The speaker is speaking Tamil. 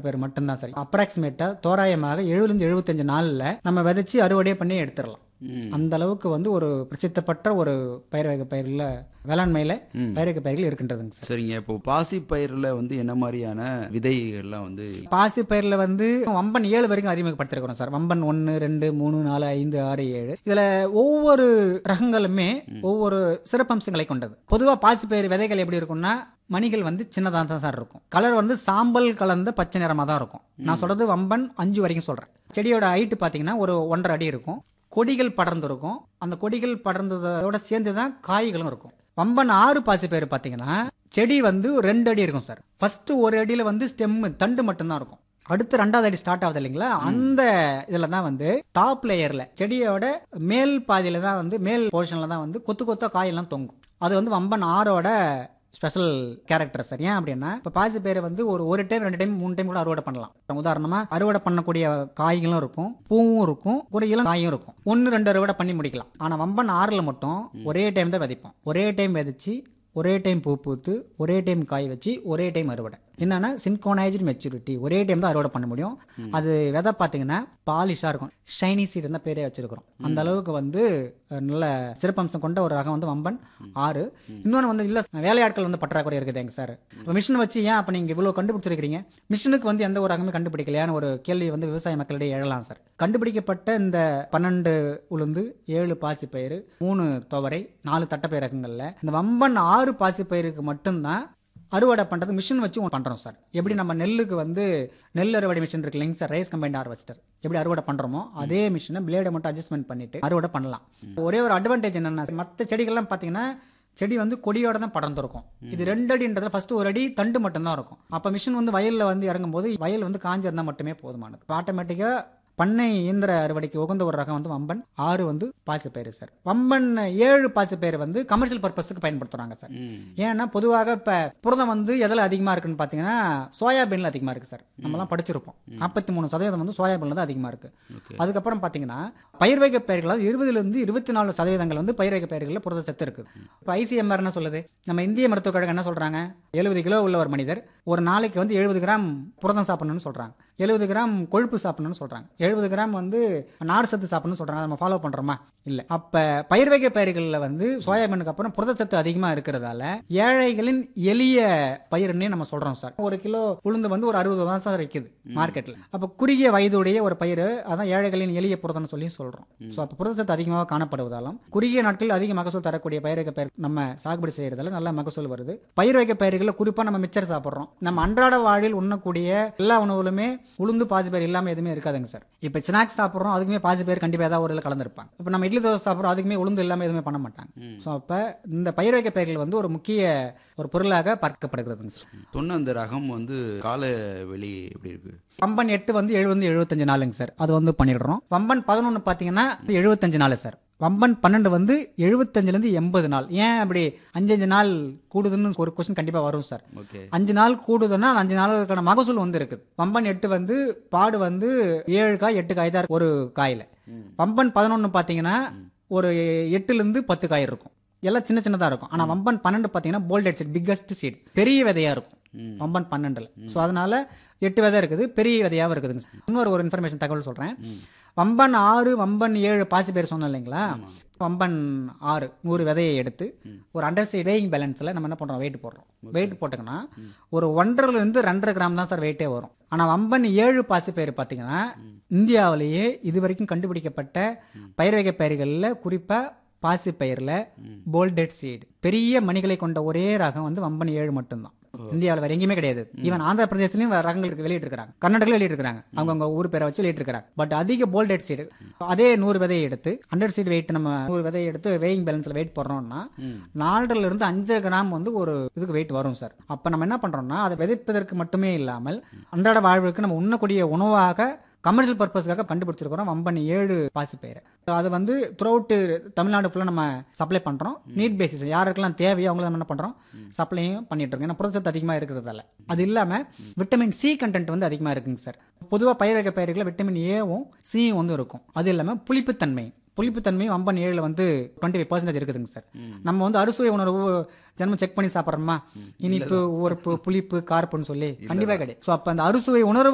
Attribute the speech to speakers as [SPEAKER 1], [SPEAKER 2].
[SPEAKER 1] பேர் மட்டும்தான் சரி அப்ராக்சிமேட்டா தோராயமாக எழுபதுலேருந்து எழுபத்தஞ்சு நாள்ல நம்ம விதைச்சு அறுவடை பண்ணி எடுத்துடலாம்
[SPEAKER 2] ம்.
[SPEAKER 1] அந்த அளவுக்கு வந்து ஒரு பிரசித்தப்பட்ட ஒரு பயிர் வகை பயிரில் வேளாண்மையில பயிர் வகை பயிர்கள் இருக்கின்றதுங்க சார்
[SPEAKER 2] சரிங்க இப்போ பாசி பயிரில் வந்து என்ன மாதிரியான விதைகள்லாம் வந்து
[SPEAKER 1] பாசி பயிரில் வந்து வம்பன் ஏழு வரைக்கும் அறிமுகப்படுத்திருக்கிறோம் சார் வம்பன் ஒன்று ரெண்டு மூணு நாலு ஐந்து ஆறு ஏழு இதில் ஒவ்வொரு ரகங்களுமே ஒவ்வொரு சிறப்பம்சங்களை கொண்டது பொதுவாக பாசி பயிர் விதைகள் எப்படி இருக்கும்னா மணிகள் வந்து சின்னதாக தான் சார் இருக்கும் கலர் வந்து சாம்பல் கலந்த பச்சை நிறமாக தான் இருக்கும் நான் சொல்றது வம்பன் அஞ்சு வரைக்கும் சொல்கிறேன் செடியோட ஹைட்டு பார்த்தீங்கன்னா ஒரு ஒன்றரை அடி இருக்கும் கொடிகள் படர்ந்துருக்கும் அந்த கொடிகள் படர்ந்ததோட சேர்ந்து தான் காய்களும் இருக்கும் வம்பன் ஆறு பாசி பயிர் பார்த்தீங்கன்னா செடி வந்து ஒரு ரெண்டு அடி இருக்கும் சார் ஃபர்ஸ்ட் ஒரு அடியில் வந்து ஸ்டெம் தண்டு மட்டும்தான் இருக்கும் அடுத்து ரெண்டாவது அடி ஸ்டார்ட் ஆகுது இல்லைங்களா அந்த இதில் தான் வந்து டாப் லேயரில் செடியோட மேல் பாதியில தான் வந்து மேல் போர்ஷனில் தான் வந்து கொத்து கொத்தா காயெல்லாம் தொங்கும் அது வந்து வம்பன் ஆறோட ஸ்பெஷல் கேரக்டர் சார் ஏன் அப்படின்னா இப்போ பாசி பயிரை வந்து ஒரு ஒரு டைம் ரெண்டு டைம் மூணு டைம் கூட அறுவடை பண்ணலாம் உதாரணமா அறுவடை பண்ணக்கூடிய காய்களும் இருக்கும் பூவும் இருக்கும் ஒரு இளம் காயும் இருக்கும் ஒன்று ரெண்டு அறுவடை பண்ணி முடிக்கலாம் ஆனால் வம்பன் ஆறில் மட்டும் ஒரே டைம் தான் விதைப்போம் ஒரே டைம் விதைச்சு ஒரே டைம் பூ பூத்து ஒரே டைம் காய் வச்சு ஒரே டைம் அறுவடை என்னன்னா சின்கோனைஸ்டு மெச்சூரிட்டி ஒரே டைம் தான் அறுவடை பண்ண முடியும் அது விதை பார்த்தீங்கன்னா பாலிஷாக இருக்கும் ஷைனி சீடு தான் பேரே வச்சிருக்கிறோம் அந்த அளவுக்கு வந்து அஹ், நல்ல சிறப்பம்சம் கொண்ட ஒரு ரகம் வந்து வம்பன் ஆறு இன்னொன்று வந்து இல்லை வேலையாட்கள் வந்து பற்றாக்குறை இருக்குதுங்க சார் இப்போ மிஷின் வச்சு ஏன் அப்போ நீங்கள் இவ்வளோ கண்டுபிடிச்சிருக்கிறீங்க மிஷினுக்கு வந்து எந்த ஒரு ரகமே கண்டுபிடிக்கலையான்னு ஒரு கேள்வி வந்து விவசாய மக்களிடையே எழலாம் சார் கண்டுபிடிக்கப்பட்ட இந்த பன்னெண்டு உளுந்து ஏழு பாசி பயிறு மூணு துவரை நாலு தட்டைப்பயிர் ரகங்கள்ல இந்த வம்பன் ஆறு பாசி பயிருக்கு மட்டும்தான் அறுவடை பண்ணுறது மிஷின் வச்சு பண்ணுறோம் சார் எப்படி நம்ம நெல்லுக்கு வந்து நெல் அறுவடை மிஷின் இருக்கு இல்லைங்க சார் ரைஸ் கம்பைண்ட் ஹார்வெஸ்டர் எப்படி அறுவடை பண்ணுறோமோ அதே மிஷினை பிளேடை மட்டும் அட்ஜஸ்ட்மெண்ட் பண்ணிட்டு அறுவடை பண்ணலாம் ஒரே ஒரு அட்வான்டேஜ் என்னன்னா மற்ற செடிகள்லாம் பார்த்தீங்கன்னா செடி வந்து கொடியோட தான் படர்ந்துருக்கும் இது ரெண்டு அடின்றதுல ஃபர்ஸ்ட் ஒரு அடி தண்டு மட்டும்தான் இருக்கும் அப்போ மிஷின் வந்து வயலில் வந்து இறங்கும் போது வயல் வந்து காஞ்சிருந்தா மட்டுமே போதுமானது ஆட்டோமேட்டிக்காக பண்ணை இயந்திர அறுவடைக்கு உகந்த ஒரு ரகம் வந்து வம்பன் ஆறு வந்து பாசிப்பயிறு சார் வம்பன் ஏழு பாசிப்பயிறு வந்து கமர்ஷியல் பர்பஸுக்கு பயன்படுத்துறாங்க சார்
[SPEAKER 2] ம்.
[SPEAKER 1] ஏன்னா பொதுவாக இப்போ புரதம் வந்து எதில் அதிகமாக இருக்குன்னு பார்த்தீங்கன்னா சோயாபீனில் அதிகமாக இருக்குது சார் நம்மலாம் படிச்சிருப்போம் நாற்பத்தி மூணு சதவீதம் வந்து சோயாபீனில் தான் அதிகமாக இருக்குது
[SPEAKER 2] ஓகே
[SPEAKER 1] அதுக்கப்புறம் பார்த்தீங்கன்னா பயிர் வகை பயிர்கள் அதாவது இருபதுலேருந்து இருபத்தி நாலு சதவீதங்கள் வந்து பயிர் வகை பயிர்களில் புரத சத்து இருக்குது இப்போ ஐசிஎம்ஆர் என்ன சொல்லுது நம்ம இந்திய மருத்துவக் கழகம் என்ன சொல்கிறாங்க எழுபது கிலோ உள்ள ஒரு மனிதர் ஒரு நாளைக்கு வந்து எழுபது கிராம் புரதம் சாப்பிடணும்னு சொல்கிறாங்க எழுபது கிராம் கொழுப்பு சாப்பிடணும்னு சொல்கிறாங்க எழுபது கிராம் வந்து நார் சத்து சாப்பிடணும்னு சொல்கிறாங்க நம்ம ஃபாலோ பண்ணுறோமா இல்லை அப்போ பயிர் வகை பயிர்களில் வந்து சோயாபீனுக்கு அப்புறம் புரதச்சத்து அதிகமாக இருக்கிறதால ஏழைகளின் எளிய பயிர்னே நம்ம சொல்கிறோம் சார் ஒரு கிலோ உளுந்து வந்து ஒரு அறுபது தான் சார் விற்குது மார்க்கெட்டில் அப்போ குறுகிய வயதுடைய ஒரு பயிர் அதான் ஏழைகளின் எளிய புரதம்னு சொல்லி சொல்கிறோம் ஸோ அப்போ புரதச்சத்து அதிகமாக காணப்படுவதாலும் குறுகிய நாட்களில் அதிக மகசூல் தரக்கூடிய பயிர் வகை பயிர் நம்ம சாகுபடி செய்யறதால நல்ல மகசூல் வருது பயிர் வகை பயிர்களில் குறிப்பாக நம்ம மிச்சர் சாப்பிட்றோம் நம்ம அன்றாட வாழ்வில் உண்ணக்கூடிய எல்லா உணவுலுமே உளுந்து பாசி பயிர் இல்லாமல் எதுவுமே இருக்காதுங்க சார் இப்போ ஸ்நாக்ஸ் சாப்பிட்றோம் அதுக்குமே பாசி பயிர் கண்டிப்பாக ஏதாவது ஒரு இதில் கலந்துருப்பாங்க இப்போ நம்ம இட்லி தோசை சாப்பிட்றோம் அதுக்குமே உளுந்து இல்லாமல் எதுவுமே பண்ண மாட்டாங்க ஸோ அப்போ இந்த பயிர் வகை பயிர்கள் வந்து ஒரு முக்கிய ஒரு பொருளாக பார்க்கப்படுகிறதுங்க சார்
[SPEAKER 2] சொன்ன அந்த ரகம் வந்து கால வெளி எப்படி இருக்கு
[SPEAKER 1] வம்பன் எட்டு வந்து எழுபது எழுபத்தஞ்சு நாளுங்க சார் அது வந்து பண்ணிடுறோம் வம்பன் பதினொன்று பார்த்தீங்கன்னா எழுபத்தஞ்சு நாள் சார் வம்பன் பன்னெண்டு வந்து எழுபத்தஞ்சுலேருந்து எண்பது நாள் ஏன் அப்படி அஞ்சஞ்சு நாள் கூடுதுன்னு ஒரு கொஸ்டின் கண்டிப்பாக வரும் சார்
[SPEAKER 2] ஓகே
[SPEAKER 1] அஞ்சு நாள் கூடுதுன்னா அந்த அஞ்சு நாளுக்கான மகசூல் வந்து இருக்குது வம்பன் எட்டு வந்து பாடு வந்து ஏழு காய் எட்டு காய் தான் இருக்கு ஒரு காயில் வம்பன் பதினொன்று பார்த்தீங்கன்னா ஒரு எட்டுலேருந்து பத்து காய் இருக்கும் எல்லாம் சின்ன சின்னதாக இருக்கும் ஆனால் வம்பன் பன்னெண்டு பார்த்தீங்கன்னா போல்டட் சீட் பிக்கஸ்ட் சீட் பெரிய விதையாக இருக்கும்
[SPEAKER 2] ம்.
[SPEAKER 1] வம்பன் பன்னெண்டில் ஸோ அதனால எட்டு விதை இருக்குது பெரிய விதையாகவும் இருக்குதுங்க இன்னொரு ஒரு இன்ஃபர்மேஷன் தகவல் சொல்கிறேன் வம்பன் ஆறு வம்பன் ஏழு பாசி பேர் சொன்னோம் இல்லைங்களா வம்பன் ஆறு நூறு விதையை எடுத்து ஒரு அண்டர் சைட் வேயிங் பேலன்ஸில் நம்ம என்ன பண்ணுறோம் வெயிட் போடுறோம் வெயிட் போட்டோங்கன்னா ஒரு ஒன்றரைலேருந்து ரெண்டரை கிராம் தான் சார் வெயிட்டே வரும் ஆனால் வம்பன் ஏழு பாசி பயிர் பார்த்தீங்கன்னா இந்தியாவிலேயே இது வரைக்கும் கண்டுபிடிக்கப்பட்ட பயிர் வகை பயிர்களில் குறிப்பாக பாசி பயிரில் போல்டெட் சீடு பெரிய மணிகளை கொண்ட ஒரே ரகம் வந்து வம்பன் ஏழு மட்டும்தான் இந்தியாவில் வேற எங்கேயுமே கிடையாது ஈவன் ஆந்திர பிரதேசலையும் வேற ரகங்களுக்கு வெளியிட்டிருக்காங்க கர்நாடகாவில் வெளியிட்டிருக்காங்க அவங்க அவங்க ஊர் பேரை வச்சு வெளியிட்டிருக்காங்க பட் அதிக போல்டெட் சீடு அதே நூறு விதையை எடுத்து ஹண்ட்ரட் சீடு வெயிட் நம்ம நூறு விதையை எடுத்து வெயிங் பேலன்ஸில் வெயிட் போடுறோம்னா நாலரைல இருந்து அஞ்சரை கிராம் வந்து ஒரு இதுக்கு வெயிட் வரும் சார் அப்போ நம்ம என்ன பண்றோம்னா அதை விதைப்பதற்கு மட்டுமே இல்லாமல் அன்றாட வாழ்வுக்கு நம்ம உண்ணக்கூடிய உணவாக கமர்ஷியல் பர்பஸ்க்காக கண்டுபிடிச்சிருக்கிறோம் வம்பன் ஏழு பாசி பயிர் அது வந்து த்ரூஅவுட் தமிழ்நாடு ஃபுல்லாக நம்ம சப்ளை பண்ணுறோம் நீட் பேசிஸ் யாருக்கெல்லாம் தேவையோ அவங்கள நம்ம என்ன பண்ணுறோம் சப்ளையும் பண்ணிட்டு இருக்கோம் ஏன்னா புரதச்சத்து அதிகமாக இருக்கிறதால அது இல்லாமல் விட்டமின் சி கண்டென்ட் வந்து அதிகமாக இருக்குங்க சார் பொதுவாக பயிர் வகை பயிர்களில் விட்டமின் ஏவும் சியும் வந்து இருக்கும் அது இல்லாமல் புளிப்புத்தன்மை புளிப்புத்தன்மை வம்பன் ஏழில் வந்து டுவெண்ட்டி ஃபைவ் பர்சன்டேஜ் இருக்குதுங்க சார் நம்ம வந்து அறுசுவை உணர்வு ஜென்மம் செக் பண்ணி சாப்பிட்றோமா இனிப்பு உரப்பு புளிப்பு கார்ப்புன்னு சொல்லி கண்டிப்பாக கிடையாது ஸோ அப்போ அந்த அறுசுவை உணர்வு